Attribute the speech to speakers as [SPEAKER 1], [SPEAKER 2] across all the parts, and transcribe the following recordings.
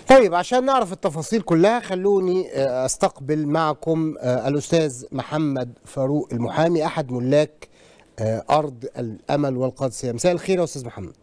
[SPEAKER 1] طيب عشان نعرف التفاصيل كلها خلوني آه، استقبل معكم آه، الاستاذ محمد فاروق المحامي احد ملاك آه، ارض الامل والقادسيه مساء الخير يا استاذ محمد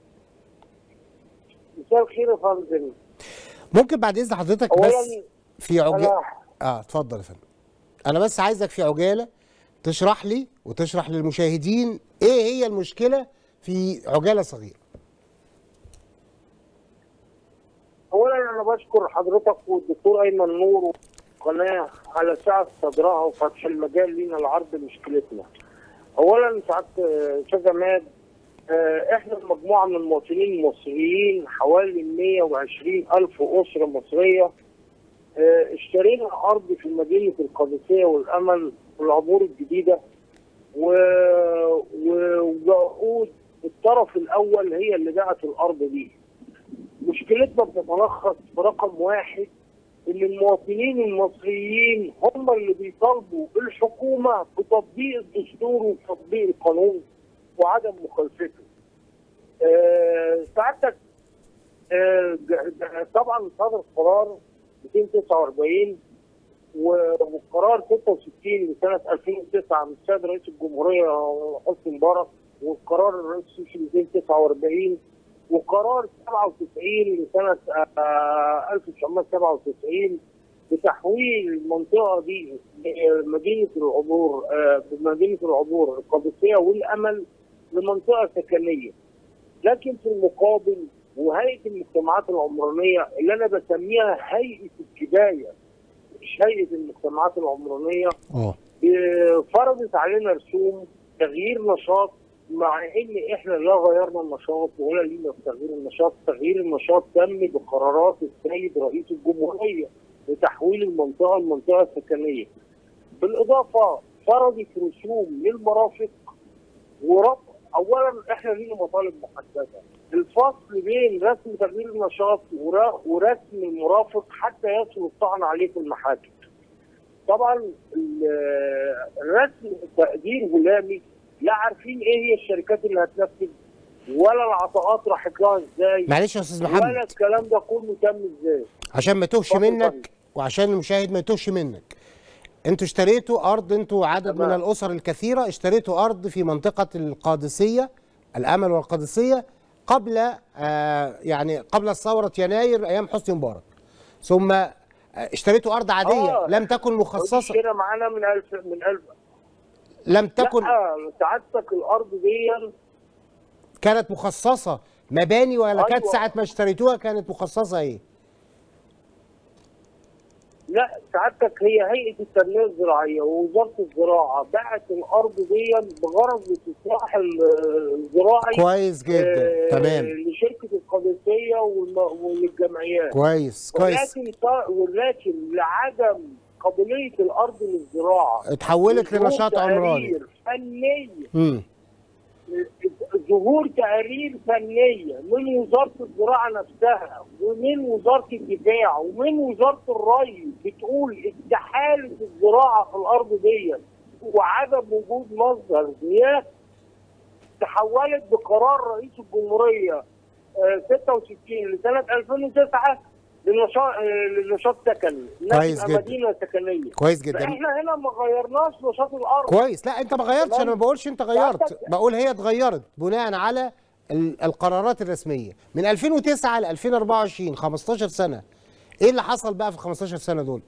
[SPEAKER 2] مساء الخير يا فندم
[SPEAKER 1] ممكن بعد اذن حضرتك بس
[SPEAKER 2] اولا
[SPEAKER 1] في عجاله
[SPEAKER 2] انا
[SPEAKER 1] اه اتفضل يا فندم انا بس عايزك في عجاله تشرح لي وتشرح للمشاهدين ايه هي المشكله في عجاله صغيره
[SPEAKER 2] اولا انا بشكر حضرتك والدكتور ايمن نور والقناه على سعه صدرها وفتح المجال لينا لعرض مشكلتنا. اولا سعاده آه، استاذ عماد آه، احنا مجموعه من المواطنين المصريين حوالي 120 الف اسره مصريه آه، اشترينا ارض في مدينه القادسيه والامل والعبور الجديده و... و... وعقود الطرف الاول هي اللي باعت الارض دي. مشكلتنا بتتلخص في رقم واحد ان المواطنين المصريين هم اللي بيطالبوا الحكومه بتطبيق الدستور وتطبيق القانون وعدم مخالفته. آه، سعادتك آه، ج- ج- طبعا صدر قرار 249 و- والقرار 66 لسنه 2009 من السيد رئيس الجمهوريه حسني مبارك والقرار الرئيس السيسي 249 وقرار 97 لسنه آه، 1997 بتحويل المنطقه دي مدينه العبور آه، بمدينه العبور القادسيه والامل لمنطقه سكنيه. لكن في المقابل وهيئه المجتمعات العمرانيه اللي انا بسميها هيئه الكبايه مش هيئه المجتمعات العمرانيه
[SPEAKER 1] اه
[SPEAKER 2] فرضت علينا رسوم تغيير نشاط مع ان احنا لا غيرنا النشاط ولا لينا في تغيير النشاط، تغيير النشاط تم بقرارات السيد رئيس الجمهوريه لتحويل المنطقه لمنطقه سكنيه. بالاضافه فرضت رسوم للمرافق ورفع اولا احنا لينا مطالب محدده. الفصل بين رسم تغيير النشاط ورا- ورسم المرافق حتى يصل الطعن عليه في المحاكم. طبعا ال- الرسم تقدير هلامي لا عارفين ايه هي الشركات اللي هتنفذ ولا العطاءات راحت لها ازاي
[SPEAKER 1] معلش يا استاذ
[SPEAKER 2] ولا
[SPEAKER 1] محمد
[SPEAKER 2] الكلام ده كله تم ازاي
[SPEAKER 1] عشان ما توهش
[SPEAKER 2] اتفضل
[SPEAKER 1] منك
[SPEAKER 2] طيب.
[SPEAKER 1] وعشان المشاهد ما يتوهش منك انتوا اشتريتوا ارض انتوا عدد
[SPEAKER 2] تمام.
[SPEAKER 1] من الاسر الكثيره اشتريتوا ارض في منطقه القادسيه الامل والقادسيه قبل آه يعني قبل ثوره يناير ايام حسني مبارك ثم آه، اشتريتوا ارض عاديه
[SPEAKER 2] آه.
[SPEAKER 1] لم تكن مخصصه
[SPEAKER 2] كده معانا من ألف من ألف
[SPEAKER 1] لم تكن
[SPEAKER 2] لا سعادتك الارض دي
[SPEAKER 1] كانت مخصصه مباني ولا كانت
[SPEAKER 2] أيوة.
[SPEAKER 1] ساعه ما اشتريتوها كانت مخصصه ايه
[SPEAKER 2] لا سعادتك هي هيئه التنميه الزراعيه ووزاره الزراعه باعت الارض دي بغرض الاستصلاح ال- الزراعي
[SPEAKER 1] كويس جدا
[SPEAKER 2] آه،
[SPEAKER 1] تمام
[SPEAKER 2] لشركه القادسيه والم- وللجمعيات
[SPEAKER 1] كويس كويس
[SPEAKER 2] ولكن ط- ولكن لعدم قابليه الارض للزراعه
[SPEAKER 1] اتحولت
[SPEAKER 2] ظهور
[SPEAKER 1] لنشاط عمراني
[SPEAKER 2] تقارير فنيه
[SPEAKER 1] امم
[SPEAKER 2] ظهور تقارير فنيه من وزاره الزراعه نفسها ومن وزاره الدفاع ومن وزاره الري بتقول استحاله الزراعه في الارض دي وعدم وجود مصدر مياه تحولت بقرار رئيس الجمهوريه آه، 66 لسنه 2009 للنشاط آه، للنشاط سكني إنها
[SPEAKER 1] كويس
[SPEAKER 2] تبقى
[SPEAKER 1] جدا.
[SPEAKER 2] مدينه سكنيه
[SPEAKER 1] كويس جدا
[SPEAKER 2] فاحنا هنا ما غيرناش نشاط الارض
[SPEAKER 1] كويس لا انت ما غيرتش انا ما
[SPEAKER 2] تمام.
[SPEAKER 1] بقولش انت غيرت
[SPEAKER 2] ساعتك-
[SPEAKER 1] بقول هي اتغيرت بناء على ال- القرارات الرسميه من 2009 ل 2024 15 سنه ايه اللي حصل بقى في ال 15 سنه دول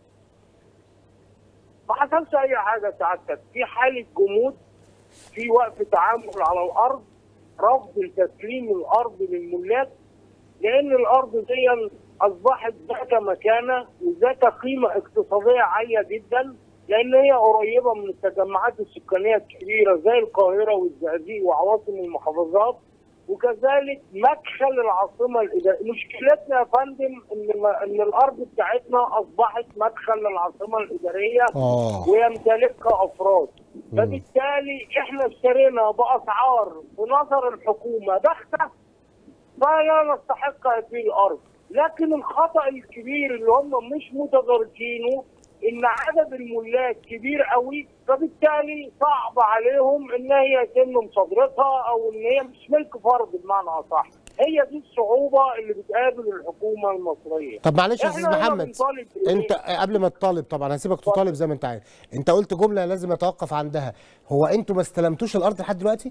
[SPEAKER 2] ما حصلش اي حاجه سعادتك في حاله جمود في وقف تعامل على الارض رفض تسليم الارض للملاك لان الارض دي اصبحت ذات مكانه وذات قيمه اقتصاديه عاليه جدا لان هي قريبه من التجمعات السكانيه الكبيره زي القاهره والزقازيق وعواصم المحافظات وكذلك مدخل العاصمه الاداريه مشكلتنا يا فندم ان ما- ان الارض بتاعتنا اصبحت مدخل للعاصمه الاداريه
[SPEAKER 1] اه
[SPEAKER 2] ويمتلكها افراد فبالتالي احنا اشترينا باسعار في نظر الحكومه بخسه فلا نستحق هذه الارض لكن الخطا الكبير اللي هم مش متداركينه ان عدد الملاك كبير قوي فبالتالي صعب عليهم ان هي يتم مصادرتها او ان هي مش ملك فرد بمعنى اصح هي دي الصعوبه اللي بتقابل الحكومه المصريه
[SPEAKER 1] طب معلش يا
[SPEAKER 2] إحنا
[SPEAKER 1] استاذ
[SPEAKER 2] هنا
[SPEAKER 1] محمد
[SPEAKER 2] بنطالب بإيه؟
[SPEAKER 1] انت قبل ما تطالب طبعا هسيبك تطالب زي ما انت عايز انت قلت جمله لازم اتوقف عندها هو انتوا ما استلمتوش الارض لحد دلوقتي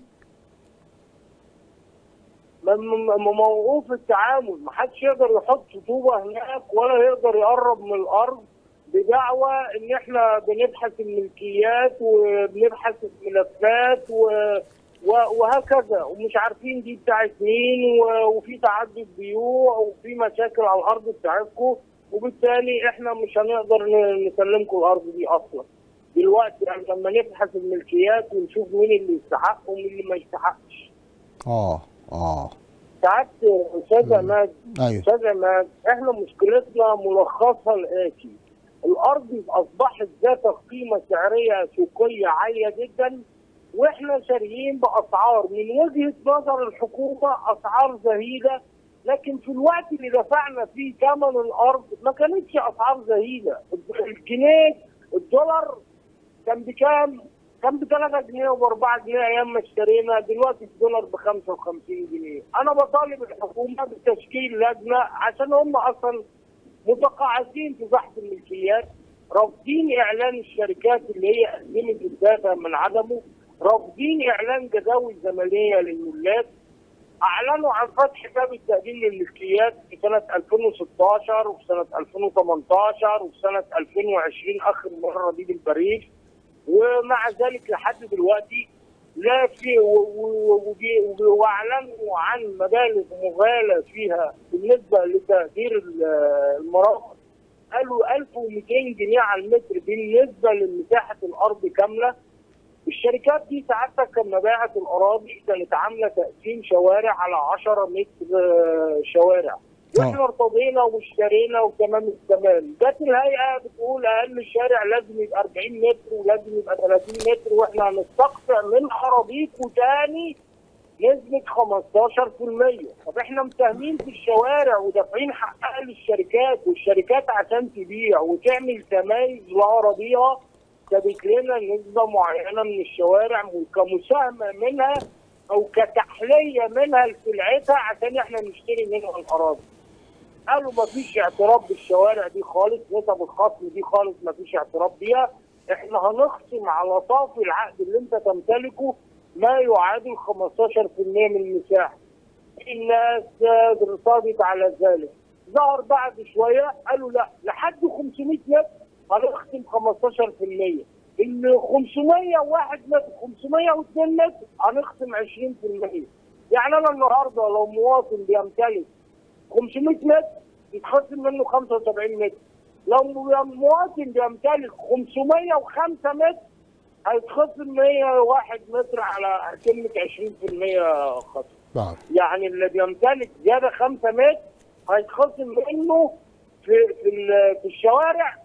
[SPEAKER 2] م- م- م- موقوف التعامل ما حدش يقدر يحط طوبه هناك ولا يقدر يقرب من الارض بدعوى ان احنا بنبحث الملكيات وبنبحث الملفات و... و... وهكذا ومش عارفين دي بتاعت مين و... وفي تعدد بيوع وفي مشاكل على الارض بتاعتكم وبالتالي احنا مش هنقدر ن- نسلمكم الارض دي اصلا دلوقتي يعني لما نبحث الملكيات ونشوف مين اللي يستحق ومين اللي ما يستحقش
[SPEAKER 1] اه اه
[SPEAKER 2] ساعات استاذ عماد
[SPEAKER 1] ايوه
[SPEAKER 2] استاذ عماد احنا مشكلتنا ملخصها الاتي الارض اصبحت ذات قيمه سعريه سوقيه عاليه جدا واحنا شاريين باسعار من وجهه نظر الحكومه اسعار زهيده لكن في الوقت اللي دفعنا فيه ثمن الارض ما كانتش اسعار زهيده الجنيه الدولار كان بكام؟ كان ب 3 جنيه وب 4 جنيه ايام ما اشترينا دلوقتي الدولار ب 55 جنيه، انا بطالب الحكومه بتشكيل لجنه عشان هم اصلا متقاعسين في بحث الملكيات، رافضين اعلان الشركات اللي هي قدمت الدافع من عدمه، رافضين اعلان جداول زمنيه للملاك، اعلنوا عن فتح باب التقديم للملكيات في سنه 2016 وفي سنه 2018 وفي سنه 2020 اخر مره دي بالبريد ومع ذلك لحد دلوقتي لا في و- و- وبي- وبي- واعلنوا عن مبالغ مغالى فيها بالنسبه لتقدير ال- المرافق قالوا 1200 جنيه على المتر بالنسبه لمساحه الارض كامله الشركات دي ساعتها كان مبيعة الأراضي كانت عاملة تقسيم شوارع على 10 متر آه، شوارع واحنا ارتضينا واشترينا وتمام التمام جت الهيئة بتقول أقل شارع لازم يبقى 40 متر ولازم يبقى 30 متر واحنا هنستقطع من أراضيكوا تاني نسبة 15% طب احنا مساهمين في الشوارع ودافعين حقها للشركات والشركات عشان تبيع وتعمل تميز لأراضيها جابت لنا نسبة معينة من الشوارع كمساهمة منها أو كتحلية منها لسلعتها عشان احنا نشتري منها الأراضي. قالوا ما فيش اعتراف بالشوارع دي خالص نسب الخصم دي خالص ما فيش اعتراف بيها احنا هنخصم على طاف العقد اللي انت تمتلكه ما يعادل 15% من المساحة. الناس ارتضت على ذلك. ظهر بعد شوية قالوا لا لحد 500 متر هنخصم 15% ال 501 متر 502 متر هنخصم 20% يعني انا النهارده لو مواطن بيمتلك 500 متر يتخصم منه 75 متر لو مواطن بيمتلك 505 متر هيتخصم 101 متر على كلمه 20% خصم
[SPEAKER 1] نعم
[SPEAKER 2] يعني اللي بيمتلك زياده 5 متر هيتخصم منه في في ال- في الشوارع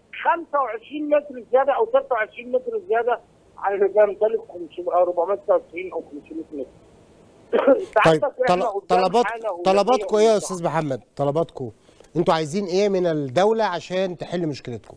[SPEAKER 2] 25 متر زياده او 26 متر زياده على اللي بيمتلك 500 أو 490 او 500 متر.
[SPEAKER 1] طيب
[SPEAKER 2] ساعتك إحنا
[SPEAKER 1] طل-
[SPEAKER 2] قدام
[SPEAKER 1] طلبات
[SPEAKER 2] حالة هولندية
[SPEAKER 1] طلباتكم ايه يا
[SPEAKER 2] ومصلحة.
[SPEAKER 1] استاذ محمد طلباتكم انتوا عايزين ايه من الدوله عشان تحل مشكلتكم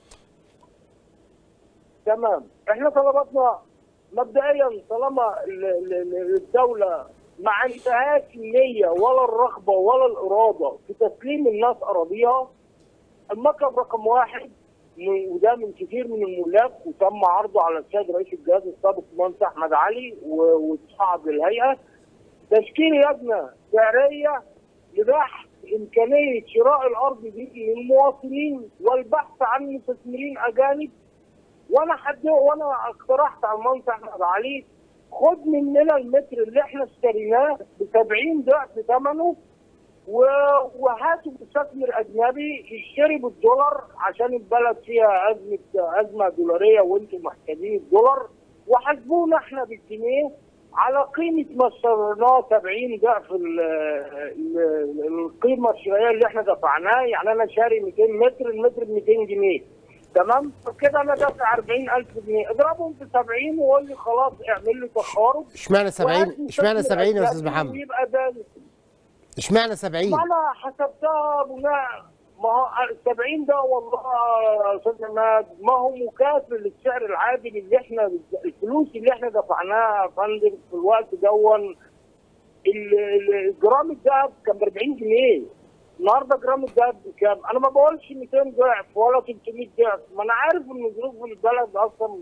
[SPEAKER 2] تمام احنا طلباتنا مبدئيا طالما ال- ال- ال- الدوله ما عندهاش النيه ولا الرغبه ولا الاراده في تسليم الناس اراضيها المطلب رقم واحد من- وده من كثير من الملاك وتم عرضه على السيد رئيس الجهاز السابق المهندس احمد علي و- وتصعد للهيئه تشكيل لجنه سعريه لبحث امكانيه شراء الارض دي للمواطنين والبحث عن مستثمرين اجانب وانا حد وانا اقترحت على المهندس احمد علي خد مننا المتر اللي احنا اشتريناه ب 70 ضعف ثمنه و- وهاتوا مستثمر اجنبي يشتري بالدولار عشان البلد فيها ازمه ازمه دولاريه وانتم محتاجين الدولار وحاسبونا احنا بالجنيه على قيمه ما اشتريناه 70 ضعف ال- ال- القيمه الشرائيه اللي احنا دفعناها يعني انا شاري 200 متر المتر ب 200 جنيه تمام كده انا دافع 40000 جنيه اضربهم في 70 وقول لي خلاص اعمل لي تقارب
[SPEAKER 1] اشمعنى
[SPEAKER 2] وهات
[SPEAKER 1] 70 اشمعنى
[SPEAKER 2] مستثمر
[SPEAKER 1] 70 يا استاذ
[SPEAKER 2] أجنبي
[SPEAKER 1] محمد
[SPEAKER 2] ويبقى ده
[SPEAKER 1] اشمعنى 70
[SPEAKER 2] ما انا حسبتها بناء ما هو ال 70 ده والله يا استاذ عماد ما هو مكافئ للسعر العادل اللي احنا الفلوس اللي احنا دفعناها يا فندم في الوقت دون ال- ال- جرام الذهب كان ب 40 جنيه النهارده جرام الذهب بكام؟ انا ما بقولش 200 ضعف ولا 300 ضعف ما انا عارف ان ظروف البلد اصلا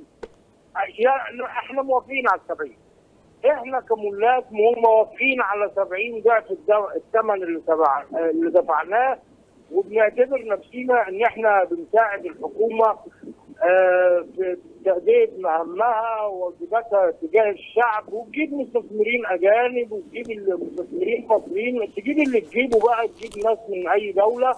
[SPEAKER 2] يا- احنا موافقين على 70 احنا كملاك مو- موافقين على 70 ضعف الدو- الثمن اللي تبع اللي دفعناه وبنعتبر نفسينا ان احنا بنساعد الحكومه آه، في تأدية مهامها وواجباتها تجاه الشعب وتجيب مستثمرين اجانب وتجيب المستثمرين مصريين تجيب اللي تجيبه بقى تجيب ناس من اي دوله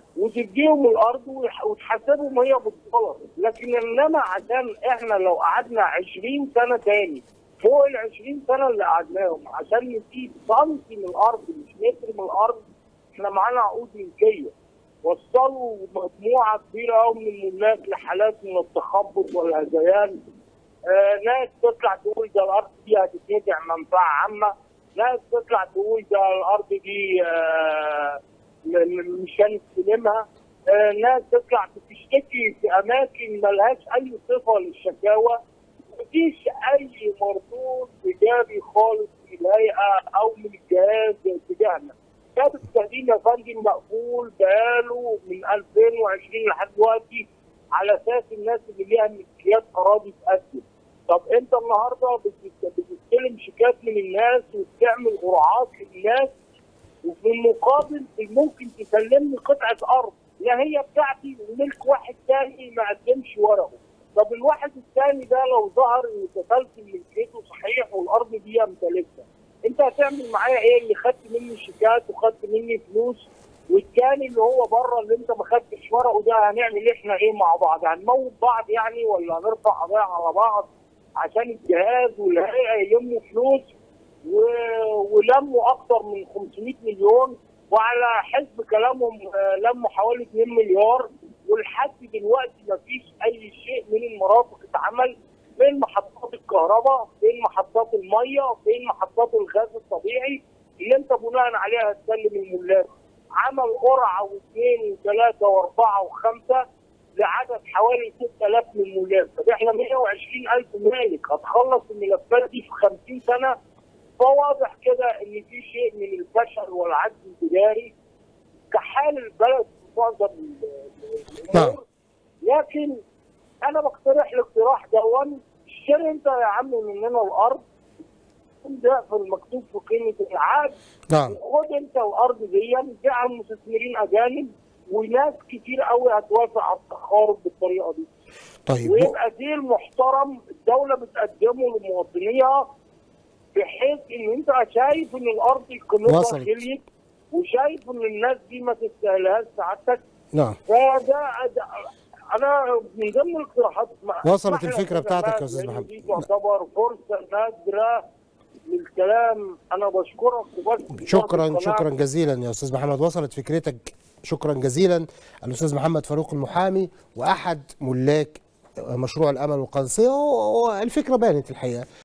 [SPEAKER 2] وتديهم الارض ويح- وتحاسبهم هي بالدولار لكن انما عشان احنا لو قعدنا 20 سنه تاني فوق ال 20 سنه اللي قعدناهم عشان نسيب سنتي من الارض مش متر من الارض احنا معانا عقود ملكيه وصلوا مجموعه كبيره قوي من الملاك لحالات من التخبط والهذيان آه ناس تطلع تقول ده الارض دي هتتنزع منفعه عامه ناس تطلع تقول ده الارض دي آه م- م- مش هنستلمها آه ناس تطلع بتشتكي في اماكن ملهاش اي صفه للشكاوى مفيش اي مردود ايجابي خالص من الهيئه او من الجهاز تجاهنا كتاب التهديد يا فندم مقفول بقاله من 2020 لحد دلوقتي على اساس الناس اللي ليها ملكيات اراضي تقدم طب انت النهارده بتست- بتستلم شيكات من الناس وبتعمل قرعات للناس وفي المقابل ممكن تسلمني قطعه ارض لا هي بتاعتي وملك واحد تاني ما قدمش ورقه طب الواحد الثاني ده لو ظهر ان تسلسل ملكيته صحيح والارض دي امتلكها انت هتعمل معايا ايه اللي خدت مني شيكات وخدت مني فلوس والتاني اللي هو بره اللي انت ما خدتش ورقه ده هنعمل احنا ايه مع بعض هنموت بعض يعني ولا هنرفع قضايا على بعض عشان الجهاز والهيئه يلموا فلوس و... ولموا اكتر من 500 مليون وعلى حسب كلامهم آه، لموا حوالي 2 مليار ولحد دلوقتي ما فيش اي شيء من المرافق اتعمل فين محطات الكهرباء فين محطات الميه فين محطات الغاز الطبيعي اللي انت بناء عليها هتسلم الملاك عمل قرعه واثنين وثلاثه واربعه وخمسه لعدد حوالي 6000 من الملاك طب احنا 120000 مالك هتخلص الملفات دي في 50 سنه فواضح كده ان في شيء من الفشل والعجز التجاري كحال البلد في معظم ال-
[SPEAKER 1] نعم.
[SPEAKER 2] الامور لكن انا بقترح الاقتراح دون اشتري انت يا عم مننا الارض ضعف المكتوب في قيمه العقد
[SPEAKER 1] نعم
[SPEAKER 2] خد انت الارض دي بيعها لمستثمرين اجانب وناس كتير قوي هتوافق على التخارج بالطريقه دي
[SPEAKER 1] طيب
[SPEAKER 2] ويبقى ديل محترم الدوله بتقدمه لمواطنيها بحيث ان انت شايف ان الارض قيمتها
[SPEAKER 1] وصلت.
[SPEAKER 2] غليت وشايف ان الناس دي ما تستاهلهاش سعادتك
[SPEAKER 1] نعم
[SPEAKER 2] فده ده- انا من ضمن الاقتراحات ما-
[SPEAKER 1] وصلت
[SPEAKER 2] اسمح لي
[SPEAKER 1] الفكرة
[SPEAKER 2] أستاذ
[SPEAKER 1] بتاعتك يا
[SPEAKER 2] عماد،
[SPEAKER 1] أستاذ
[SPEAKER 2] لأن
[SPEAKER 1] محمد.
[SPEAKER 2] دي تعتبر فرصه نادره للكلام انا بشكرك وبشكر
[SPEAKER 1] شكرا
[SPEAKER 2] القناة
[SPEAKER 1] شكرا جزيلا يا استاذ محمد وصلت فكرتك شكرا جزيلا الاستاذ محمد فاروق المحامي واحد ملاك مشروع الامل والقادسيه والفكره بانت الحقيقه